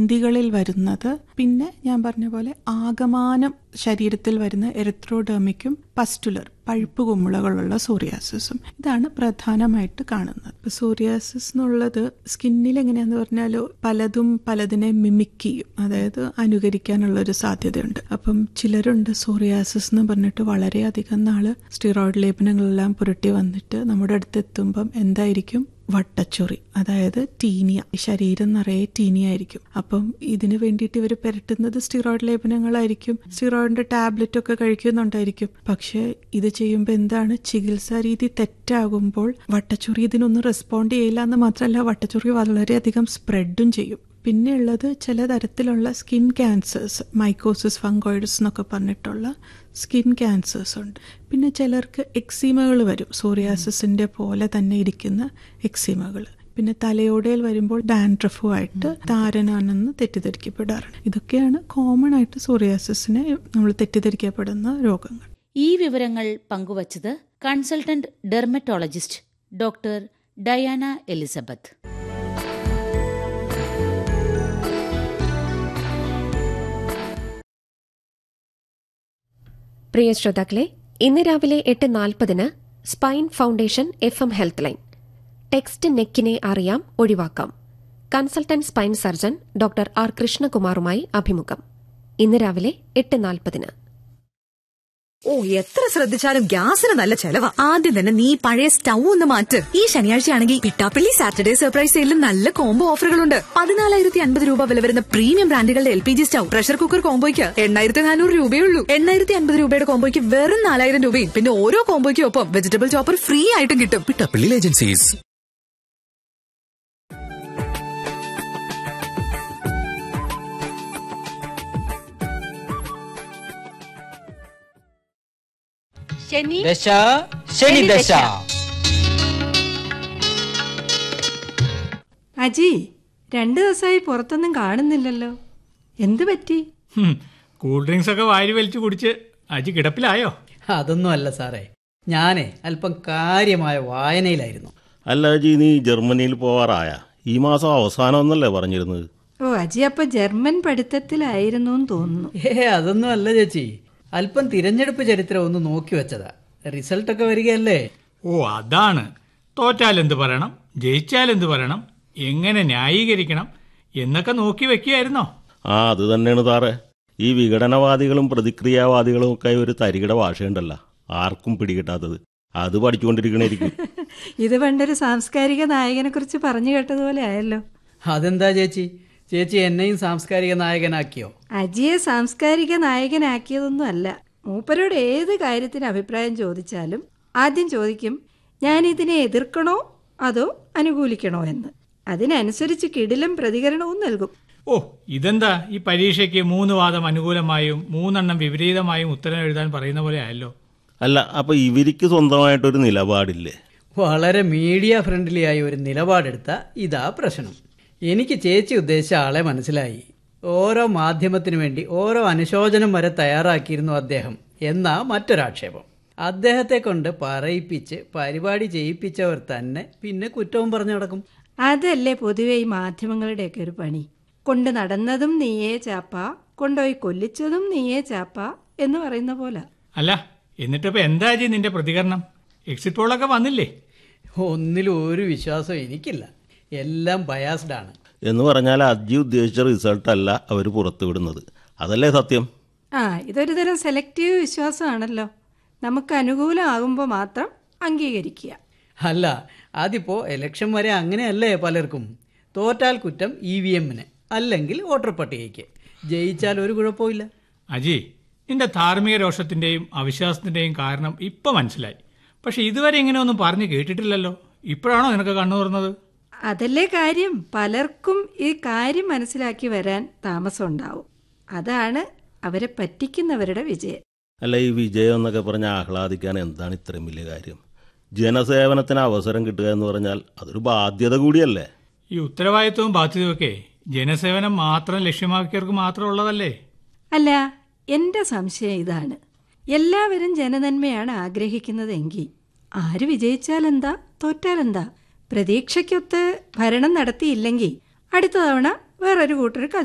ഗ്രന്ഥികളിൽ വരുന്നത് പിന്നെ ഞാൻ പറഞ്ഞ പോലെ ആകമാനം ശരീരത്തിൽ വരുന്ന എറിത്രോഡെർമിക്കും പസ്റ്റുലർ പഴുപ്പ് കുമിളകളുള്ള സോറിയാസിസും ഇതാണ് പ്രധാനമായിട്ട് കാണുന്നത് ഇപ്പൊ സോറിയാസിസ് എന്നുള്ളത് സ്കിന്നിൽ എങ്ങനെയാന്ന് പറഞ്ഞാൽ പലതും പലതിനെ മിമിക് ചെയ്യും അതായത് അനുകരിക്കാനുള്ള ഒരു സാധ്യതയുണ്ട് അപ്പം ചിലരുണ്ട് സോറിയാസിസ് എന്ന് പറഞ്ഞിട്ട് വളരെയധികം നാള് സ്റ്റിറോയിഡ് ലേപനങ്ങളെല്ലാം പുരട്ടി വന്നിട്ട് നമ്മുടെ അടുത്ത് എത്തുമ്പം എന്തായിരിക്കും വട്ടച്ചൊറി അതായത് ടീനിയ ശരീരം നിറയെ ടീനിയ ആയിരിക്കും അപ്പം ഇതിന് വേണ്ടിയിട്ട് ഇവർ പുരട്ടുന്നത് സ്റ്റിറോയിഡ് ലേപനങ്ങളായിരിക്കും സ്റ്റിറോയിഡിന്റെ ടാബ്ലറ്റ് ഒക്കെ കഴിക്കുന്നുണ്ടായിരിക്കും പക്ഷെ ഇത് ചെയ്യുമ്പോൾ എന്താണ് ചികിത്സാ രീതി തെറ്റാകുമ്പോൾ വട്ടച്ചൊറി ഇതിനൊന്നും റെസ്പോണ്ട് ചെയ്യില്ല എന്ന് മാത്രമല്ല വട്ടച്ചൊറി വളരെയധികം സ്പ്രെഡും ചെയ്യും പിന്നെ ഉള്ളത് ചില തരത്തിലുള്ള സ്കിൻ ക്യാൻസേഴ്സ് മൈക്കോസിസ് ഫംഗോയിഡ്സ് എന്നൊക്കെ പറഞ്ഞിട്ടുള്ള സ്കിൻ ക്യാൻസേഴ്സ് ഉണ്ട് പിന്നെ ചിലർക്ക് എക്സീമകൾ വരും സോറിയാസിസിന്റെ പോലെ തന്നെ ഇരിക്കുന്ന എക്സീമകൾ പിന്നെ തലയോടയിൽ വരുമ്പോൾ ഡാൻഡ്രഫുമായിട്ട് താരനാണെന്ന് തെറ്റിദ്ധരിക്കപ്പെടാറുണ്ട് ഇതൊക്കെയാണ് കോമൺ ആയിട്ട് സോറിയാസിസിനെ നമ്മൾ തെറ്റിദ്ധരിക്കപ്പെടുന്ന രോഗങ്ങൾ ഈ വിവരങ്ങൾ പങ്കുവച്ചത് consultant dermatologist doctor Diana Elizabeth പ്രിയ ശ്രോതാക്കളെ ഇന്ന് രാവിലെ എട്ട് നാൽപ്പതിന് spine foundation F M health line text നെക്കിനെ അറിയാം ഒഴിവാക്കാം consultant spine surgeon doctor R കൃഷ്ണകുമാറുമായി അഭിമുഖം ഇന്ന് രാവിലെ എട്ട് നാൽപ്പതിന് ഓ എത്ര ശ്രദ്ധിച്ചാലും ഗ്യാസിന് നല്ല ചെലവാ ആദ്യം തന്നെ നീ പഴയ സ്റ്റൗ ഒന്ന് മാറ്റ് ഈ ശനിയാഴ്ചയാണെങ്കിൽ പിട്ടാപ്പള്ളി സാറ്റർഡേ സർപ്രൈസ് സെയിലിൽ നല്ല കോംബോ ഓഫറുകളുണ്ട് പതിനാലായിരത്തി അൻപത് രൂപ വില വരുന്ന പ്രീമിയം ബ്രാൻഡുകളുടെ L P G stove pressure cooker കോംബോയ്ക്ക് എണ്ണായിരത്തി നാനൂറ് രൂപയേ ഉള്ളൂ എണ്ണായിരത്തി അൻപത് രൂപയുടെ കോംബോയ്ക്ക് വെറും നാലായിരം രൂപയും പിന്നെ ഓരോ കോംബോയ്ക്കും ഒപ്പം വെജിറ്റബിൾ ചോപ്പർ ഫ്രീ ആയിട്ടും കിട്ടും പിട്ടപ്പള്ളി ഏജൻസീസ് ശനി ദശ ശനി ദശ അജി രണ്ടു ദിവസമായി പുറത്തൊന്നും കാണുന്നില്ലല്ലോ എന്തു പറ്റി ഹും, കൂൾ ഡ്രിങ്ക്സ് ഒക്കെ വാരി വലിച്ചു കുടിച്ച് അജി കിടപ്പിലായോ അതൊന്നും അല്ല സാറേ ഞാനേ അല്പം കാര്യമായ വായനയിലായിരുന്നു അല്ല ജി നീ ജർമ്മനിയിൽ പോവാറായ ഈ മാസം അവസാനം എന്നല്ലേ പറഞ്ഞിരുന്നത് ഓ അജി അപ്പൊ ജർമ്മൻ പഠിത്തത്തിലായിരുന്നു എന്ന് തോന്നുന്നു ഏ അതൊന്നും അല്ല ചേച്ചി അല്പം തിരഞ്ഞെടുപ്പ് ചരിത്രം ഒന്ന് നോക്കി വെച്ചതാ റിസൾട്ടൊക്കെ വരികയല്ലേ ഓ അതാണ് തോറ്റാൽ എന്ത് പറയണം ജയിച്ചാൽ എന്ത് പറയണം എങ്ങനെ ന്യായീകരിക്കണം എന്നൊക്കെ നോക്കി വെക്കുകയായിരുന്നോ ആ അത് തന്നെയാണ് താറേ ഈ വിഘടനവാദികളും പ്രതിക്രിയാവാദികളും ഒക്കെ ഒരു തരികിട ഭാഷയുണ്ടല്ലോ ആർക്കും പിടികിട്ടാത്തത് അത് പഠിച്ചുകൊണ്ടിരിക്കണായിരിക്കും ഇത് പണ്ടൊരു സാംസ്കാരിക നായകനെ കുറിച്ച് പറഞ്ഞു കേട്ടതുപോലെ ആയല്ലോ അതെന്താ ചേച്ചി ചേച്ചി എന്നെയും സാംസ്കാരിക നായകനാക്കിയോ അജിയെ സാംസ്കാരിക നായകനാക്കിയതൊന്നും അല്ല മൂപ്പരോട് ഏത് കാര്യത്തിന് അഭിപ്രായം ചോദിച്ചാലും ആദ്യം ചോദിക്കും ഞാൻ ഇതിനെ എതിർക്കണോ അതോ അനുകൂലിക്കണോ എന്ന് അതിനനുസരിച്ച് കിടിലം പ്രതികരണവും നൽകും ഓ ഇതെന്താ ഈ പരീക്ഷയ്ക്ക് മൂന്ന് വാദം അനുകൂലമായും മൂന്നെണ്ണം വിപരീതമായും ഉത്തരം എഴുതാൻ പറയുന്ന പോലെ ആയല്ലോ അല്ല അപ്പൊ ഇവർക്ക് സ്വന്തമായിട്ടൊരു നിലപാടില്ലേ വളരെ മീഡിയ ഫ്രണ്ട്ലി ആയി ഒരു നിലപാടെടുത്ത ഇതാ പ്രശ്നം എനിക്ക് ചേച്ചി ഉദ്ദേശിച്ച ആളെ മനസ്സിലായി ഓരോ മാധ്യമത്തിനു വേണ്ടി ഓരോ അനുശോചനം വരെ തയ്യാറാക്കിയിരുന്നു അദ്ദേഹം എന്നാ മറ്റൊരാക്ഷേപം അദ്ദേഹത്തെ കൊണ്ട് പറയിപ്പിച്ച് പരിപാടി ചെയ്യിപ്പിച്ചവർ തന്നെ പിന്നെ കുറ്റവും പറഞ്ഞു നടക്കും അതല്ലേ പൊതുവെ ഈ മാധ്യമങ്ങളുടെയൊക്കെ ഒരു പണി കൊണ്ട് നടന്നതും നീയേ ചാപ്പ കൊണ്ടുപോയി കൊല്ലിച്ചതും നീയേ ചാപ്പ എന്ന് പറയുന്ന പോലെ അല്ല എന്നിട്ടിപ്പോ എന്താ ജി നിന്റെ പ്രതികരണം എക്സിറ്റ് പോളൊക്കെ വന്നില്ലേ ഒന്നിലും ഒരു വിശ്വാസം എനിക്കില്ല എല്ലാം ബയാസ്ഡ് ആണ് എന്ന് പറഞ്ഞാൽ അജി ഉദ്ദേശിച്ച റിസൾട്ട് അല്ല അവർ പുറത്തുവിടുന്നത് അതല്ലേ സത്യം ആ ഇതൊരു തരം സെലക്റ്റീവ് വിശ്വാസമാണല്ലോ നമുക്ക് അനുകൂലമാകുമ്പോൾ മാത്രം അംഗീകരിക്കുക അല്ല അതിപ്പോ ഇലക്ഷൻ വരെ അങ്ങനെയല്ലേ പലർക്കും തോറ്റാൽ കുറ്റം ഇ വി എമ്മിന് അല്ലെങ്കിൽ വോട്ടർ പട്ടികയ്ക്ക് ജയിച്ചാൽ ഒരു കുഴപ്പമില്ല അജി നിന്റെ ധാർമ്മിക രോഷത്തിന്റെയും അവിശ്വാസത്തിന്റെയും കാരണം ഇപ്പൊ മനസ്സിലായി പക്ഷെ ഇതുവരെ ഇങ്ങനെ ഒന്നും പറഞ്ഞു കേട്ടിട്ടില്ലല്ലോ ഇപ്പോഴാണോ നിനക്ക് കണ്ണു തുറന്നത് അതല്ലേ കാര്യം പലർക്കും ഈ കാര്യം മനസ്സിലാക്കി വരാൻ താമസമുണ്ടാവും അതാണ് അവരെ പറ്റിക്കുന്നവരുടെ വിജയം അല്ല ഈ വിജയം എന്നൊക്കെ പറഞ്ഞ് ആഹ്ലാദിക്കാൻ എന്താണ് ഇത്രയും വലിയ കാര്യം ജനസേവനത്തിന് അവസരം കിട്ടുക എന്ന് പറഞ്ഞാൽ അതൊരു ബാധ്യത കൂടിയല്ലേ ഈ ഉത്തരവാദിത്വവും ബാധ്യതയൊക്കെ ജനസേവനം മാത്രം ലക്ഷ്യമാക്കിയവർക്ക് മാത്രം ഉള്ളതല്ലേ അല്ല എൻ്റെ സംശയം ഇതാണ് എല്ലാവരും ജനനന്മയാണ് ആഗ്രഹിക്കുന്നതെങ്കിൽ ആര് വിജയിച്ചാലെന്താ തോറ്റാലെന്താ പ്രതീക്ഷയ്ക്കൊത്ത് ഭരണം നടത്തിയില്ലെങ്കിൽ അടുത്ത തവണ വേറൊരു കൂട്ടർക്ക്